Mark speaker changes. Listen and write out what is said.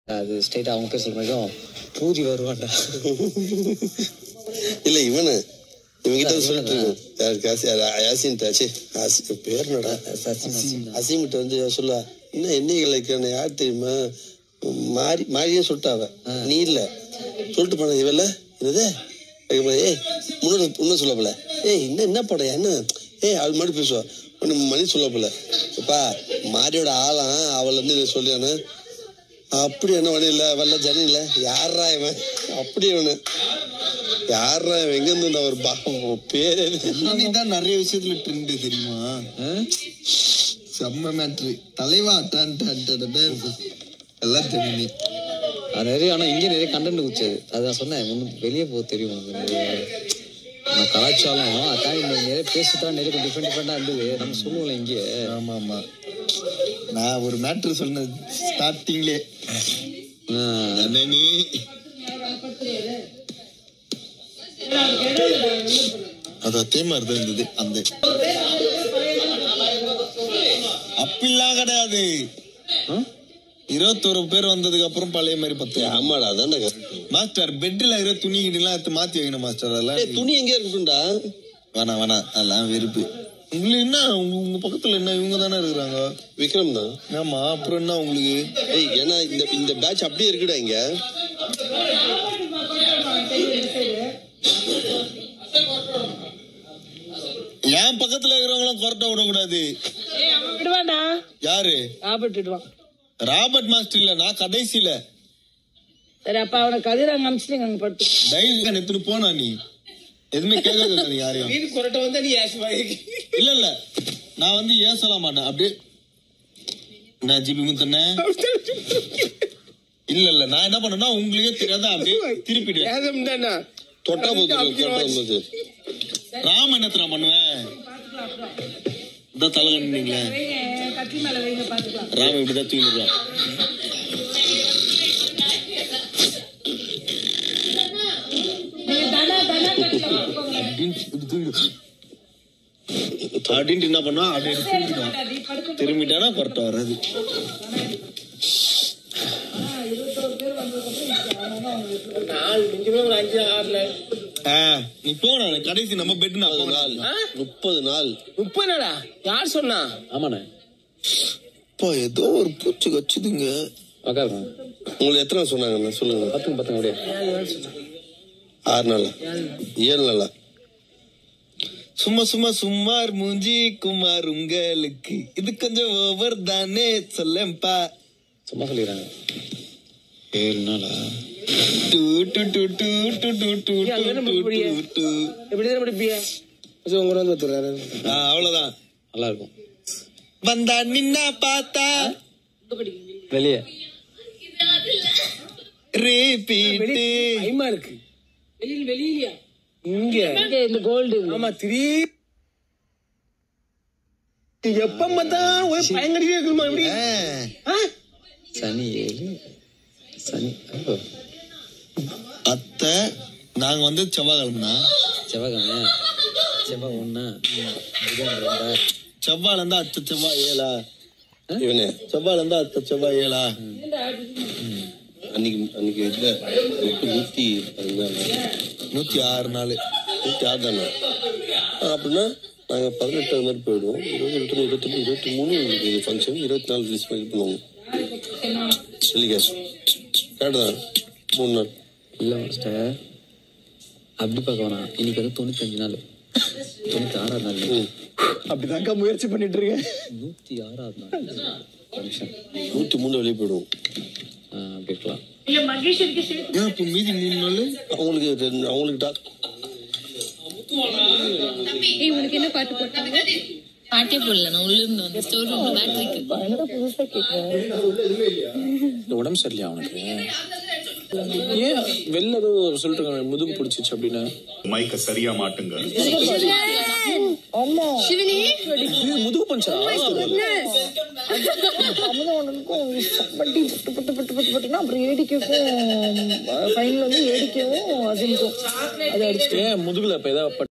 Speaker 1: அது ஸ்ட்ரைட்டா அவங்க பேர் சொல்ற மாதிரியும் பூரி வருவான்டா
Speaker 2: இல்ல இவனு இவங்கிட்ட சொல்லிட்டு இருக்கேன். யாருக்கு ஆசி யாசின் தாச்சு ஆசி பேர் என்னடா அசீமிட்ட வந்து சொல்ல என்ன என்னைகள் இருக்கிற யார் தெரியுமா மாறி மாறியே சொல்லிட்டாவ நீ இல்ல சொல்லிட்டு போன இவல்ல என்னது அதுக்கப்புறம், ஏய் முன்னாடி இன்னும் சொல்ல போல ஏய் என்ன என்ன படம் என்ன ஏய் அவள் மாதிரி பேசுவா ஒன்று மணி சொல்ல போல அப்பா மாரியோட ஆளாம் அவள் வந்து இதை சொல்லியானு அப்படி என்ன வழி இல்ல வல்ல ஜனி இல்ல யாரா இவன் அப்படி இவனு யாரா இவன் எங்க இருந்து ஒரு பாவம் பேரு
Speaker 3: தான் நிறைய விஷயத்துல ட்ரெண்ட் தெரியுமா செம்ம மேட்ரு தலைவா டன் டன் டன் டன். எல்லாம் தெரியும் நீ
Speaker 1: அது நிறைய ஆனா இங்கே நிறைய கண்டென்ட் குச்சது அதான் சொன்னேன் ஒன்றும் வெளியே போக தெரியும் உனக்கு நிறைய நம்ம கலாச்சாரம் அதான் இந்த நிறைய பேசிட்டா நிறைய டிஃப்ரெண்ட் டிஃப்ரெண்டா இருந்தது நம்ம சொல்லுவோம்ல இங்கே
Speaker 3: ஆமா ஆமா நான் ஒரு மேட்ரு சொன்னேன் ஸ்டார்டிங்லே என்ன நீ அது அதே மாதிரி தான் இருந்தது அந்த அப்படிலாம் கிடையாது இருபத்தொரு பேர் வந்ததுக்கு அப்புறம் பழைய மாதிரி பத்து
Speaker 2: ஆமாடா அதான்டா
Speaker 3: மாஸ்டர் பெட்ல இருக்கிற துணி கிட்டலாம் எடுத்து மாத்தி வைக்கணும் மாஸ்டர் அதெல்லாம்
Speaker 2: ஏய், துணி எங்க இருக்குண்டா
Speaker 3: வேணாம் வேணாம் அதெல்லாம் வெறுப்பு உங்களுக்கு என்ன உங்க உங்க பக்கத்துல என்ன இவங்க தானே இருக்கிறாங்க
Speaker 2: விக்ரம் தான்
Speaker 3: ஆமா அப்புறம் என்ன உங்களுக்கு
Speaker 2: ஏய் ஏன்னா இந்த இந்த பேட்ச் அப்படியே இருக்குடா இங்க
Speaker 3: என் பக்கத்துல இருக்கிறவங்களும் கொரட்டை விடக்கூடாது
Speaker 4: விடுவாண்டா
Speaker 3: யாரு
Speaker 4: ராபர்ட் விடுவான்
Speaker 3: ராபர்ட் மாஸ்டர் இல்ல நான் கடைசியில
Speaker 4: சரி அப்ப அவனை கதிராங்க அமிச்சுட்டு அங்க படுத்து
Speaker 3: டைவ் எடுத்துட்டு போனா நீ எதுவுமே கேட்கறது நீ யாரையும்
Speaker 4: வீடு கொரட்டை வந்தா நீ ஏசுவா
Speaker 3: இல்ல இல்ல நான் வந்து ஏசலாம் மாட்டேன் அப்படியே நான் ஜிபி முத்தண்ணே இல்ல இல்ல நான் என்ன பண்ணேன்னா உங்களுக்கே தெரியாத அப்படியே திருப்பிடுவேன்
Speaker 4: ஏதம் தானா
Speaker 2: தொட்டா போது தொட்டா போது
Speaker 3: ராம என்னத்த நான் பண்ணுவேன் இதான் தலை கண்டுங்களே
Speaker 4: கத்தி மேல வைங்க பாத்துக்கலாம்
Speaker 3: ராம இப்படிதான் தூங்கிடுவான்
Speaker 4: நீங்க தனா தனா கட்டில போட்டுக்கோங்க
Speaker 3: அப்படின்னு இப்படி தூங்கிடுவான் அப்படின்ட்டு என்ன பண்ணா அப்படியே திரும்பிடுவான்
Speaker 4: நீ படுக்க
Speaker 3: திரும்பிட்டானா கரெக்டா வராது
Speaker 4: நாலு மிஞ்சுமே ஒரு அஞ்சு ஆறுல
Speaker 3: ஆ, நீ போன கடைசி நம்ம பெட் நான்
Speaker 2: முப்பது நாள்
Speaker 3: போனேன்
Speaker 2: முப்பது நாள்
Speaker 4: முப்பது நாளா யார் சொன்னா
Speaker 1: ஆமாண்ணே
Speaker 3: அப்பா ஏதோ ஒரு பூச்சி கச்சுதுங்க
Speaker 1: உக்காருங்க
Speaker 2: உங்களுக்கு எத்தனை நாள் சொன்னாங்க சொல்லுங்க
Speaker 1: பத்துங்க பத்துங்க அப்படியே
Speaker 2: ஆறு நாளா ஏழு நாளா
Speaker 3: சும்மா சும்மா சும்மார் மூஞ்சி குமார் உங்களுக்கு இது கொஞ்சம் ஓவர் தானே சொல்லேன்பா
Speaker 1: சும்மா சொல்லிடுறாங்க ஏழு நாளா
Speaker 3: டூ டூ டூ டூ டூ டூ டூ
Speaker 4: ஏய், அது என்ன
Speaker 3: டூ டூ
Speaker 4: மறுபடியும்?
Speaker 3: டூ.
Speaker 4: எப்படி தான் படிப்பிய உங்க வந்து வந்துடுறாரு
Speaker 3: ஆ, அவ்வளவுதான்
Speaker 1: நல்லா இருக்கும்
Speaker 3: வந்தா நின்னா பார்த்தா
Speaker 1: வெளியே
Speaker 3: ரீபீட்டு
Speaker 4: பயமா இருக்கு வெளியில் வெளியிலயா இங்க இந்த கோல்டு ஆமா திரி எப்ப பார்த்தா ஒரு பயங்கரமா இருக்குமா இப்படி ஆ?
Speaker 1: சனி ஏழு சனி ஓ,
Speaker 3: அத்தை நாங்க வந்து செவ்வாய்க்கிழமைனா
Speaker 1: செவ்வாய்க்கிழமை செவ்வாய் ஒண்ணா புதன் ரெண்டா
Speaker 3: செவ்வாய்ல இருந்தா அத்தை செவ்வாய் ஏழா
Speaker 2: இவனே
Speaker 3: செவ்வாய்ல இருந்தா அத்தை செவ்வாய் ஏழா
Speaker 2: அன்னைக்கு அன்னைக்கு இல்ல நூத்தி பதினாலு
Speaker 3: நூத்தி ஆறு நாள்
Speaker 2: நூத்தி ஆறு தானே ஆ, அப்படின்னா நாங்க பதினெட்டாவது மாதிரி போயிடுவோம் இருபது இருபத்தி இருபத்தெட்டு இருபத்தி மூணு இது ஃபங்க்ஷன் இருபத்தி நாலு ரிலீஸ் பண்ணி பண்ணுவோம் டெலிகாஸ்ட் கரெக்டு தான் மூணு நாள்
Speaker 1: இல்ல மாஸ்டர் அப்படி பார்க்க வேணாம் இன்னைக்கு வந்து தொண்ணூத்தஞ்சு நாள் தொண்ணூத்தி ஆறாவது நாள் இன்னைக்கு.
Speaker 3: அப்படிதான்க்கா முயற்சி பண்ணிட்டு இருக்கேன்
Speaker 1: நூத்தி ஆறாவது நாள் ஃபங்க்ஷன்
Speaker 2: நூத்தி மூணு வெளியே போயிடுவோம்
Speaker 1: அப்படி இருக்கலாம்
Speaker 4: இல்ல மகேஷ் இருக்கு சரி.
Speaker 3: ஏன் இப்ப மீதி மூணு நாள்
Speaker 2: அவங்களுக்கு ரெண்டு- அவங்களுக்கு டாக்
Speaker 5: ஏய் உனக்கு என்ன பாட்டு போட்டாங்க பாட்டே போடல நான் உள்ள இருந்து வந்து ஸ்டோர் ரூம்ல பேட்டரிக்கு
Speaker 6: இந்த உடம்பு சரியில்லையா அவனுக்கு ஏன் வெளில ஏதோ சொல்லிட்டு இருக்காங்க முதுகு பிடிச்சிச்சு அப்படின்னு
Speaker 7: மைக்க சரியா மாட்டுங்க
Speaker 5: சிவனி
Speaker 6: இது முதுகு பஞ்சா
Speaker 8: பட்டி புட்டு புட்டு புட்டு புட்டு புட்டுனா அப்புறம் ஏடிக்கும் ஃபைனல் வந்து ஏடிக்கவும் அதுக்கும் அது அடிச்சு
Speaker 6: ஏன் முதுகுல இப்ப ஏதாவது